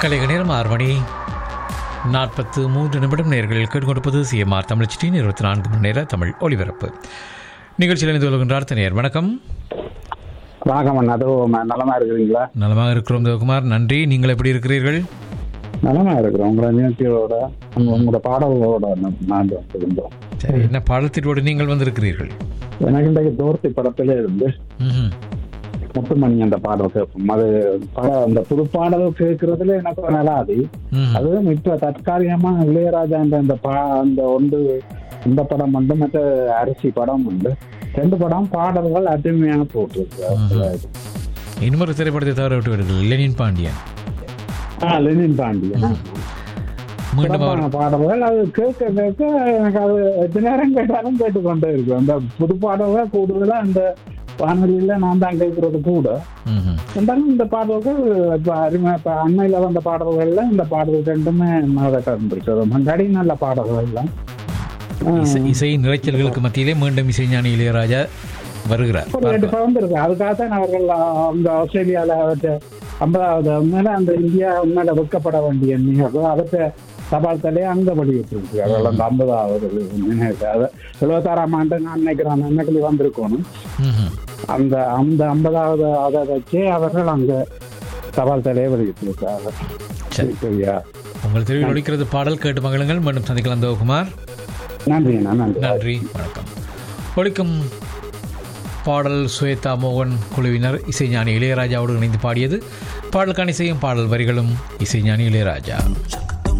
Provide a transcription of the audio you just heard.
கலைக நேரம் ஆறு மணி நாற்பத்து மூன்று நிமிடம் நேர்களில் கேட்டுக்கொண்டிருப்பது சிஎம்ஆர் தமிழ்ச்சியின் இருபத்தி நான்கு மணி நேர தமிழ் ஒலிபரப்பு நிகழ்ச்சியில் இணைந்து கொள்கின்றார் தனியார் வணக்கம் ராகவன் அதோ ம- நலமா இருக்கிறீங்களா நலமாக இருக்கிறோம் தேவகுமார் நன்றி நீங்கள் எப்படி இருக்கிறீர்கள் நலமா இருக்கிறோம் உங்களோட நிகழ்ச்சியோட உங்க- உங்களோட பாடல்களோட ந- நான் வந்திருந்தோம் சரி என்ன பாடத்திட்டோடு நீங்கள் வந்திருக்கிறீர்கள் எனக்கு இன்றைக்கு தோர்த்தி படத்துல இருந்து ம்ஹும். முத்துமணி அந்த பாடல் கேட்போம் அது படம் அந்த புது பாடல் கேட்கறதுல எனக்கு ஒரு நலாது ம்ஹும். அதுவும் இப்ப தற்காலிகமா இளையராஜா அந்த அந்த பா அந்த ஒன்று இந்த படம் வந்து மற்ற அரிசி படம் உண்டு ரெண்டு படம் பாடல்கள் அருமையாக போட்டிருக்கு இன்னொரு திரைப்படத்தை தவற விட்டு விடுங்கள் லெனின் பாண்டியன் ஆ லெனின் பாண்டியன் மீண்டும் அவர் சிறப்பான பாடல்கள் அது கேட்க கேட்க எனக்கு அது எத்தனை நேரம் கேட்டாலும் கேட்டுக்கொண்டே இருக்கும் அந்த புது பாடல்கள் கூடுதலா அந்த வானொலியில நான் தான் கேட்கறது கூட ம்ஹும். இருந்தாலும் இந்த பாடல்கள் இப்ப அருமை இப்ப அண்மையில வந்த பாடல்கள்ல இந்த பாடல் ரெண்டுமே நல்லா இருந்துருக்கு முன்னாடி நல்ல பாடல்கள் எல்லாம் இசை இசை நிறைச்சல்களுக்கு மத்தியிலே மீண்டும் இசைஞானி இளையராஜா வருகிறார் ஒரு ரெண்டு வந்திருக்கு அதுக்காகத்தான் அவர்கள் அந்த ஆஸ்திரேலியால அவற்றை ஐம்பதாவது உண்மையில அந்த இந்தியா உண்மையில வெட்கப்பட வேண்டிய நிகழ்வு அவற்றை தபால் தலையை அங்க வெளியிட்டிருக்கு அவர்கள் அந்த ஐம்பதாவது நினைவு அது எழுபத்தாறாம் ஆண்டு நான் நினைக்கிறேன் அன்னைக்கு வந்திருக்கணும் ம்ஹும். அந்த அந்த ஐம்பதாவது அதை வச்சே அவர்கள் அங்க தபால் தலையை வெளியிட்டிருக்காங்க சரி. சரியா உங்கள் தெருவில் ஒழிக்கிறது பாடல் கேட்டு மகளுங்கள் மீண்டும் சந்திக்கலாம் தேவகுமார் நன்றி அண்ணா நன்றி நன்றி வணக்கம் ஒழிக்கும் பாடல் சுவேதா மோகன் குழுவினர் இசைஞானி இளையராஜாவோடு இணைந்து பாடியது பாடலுக்கான இசையும் பாடல் வரிகளும் இசைஞானி இளையராஜா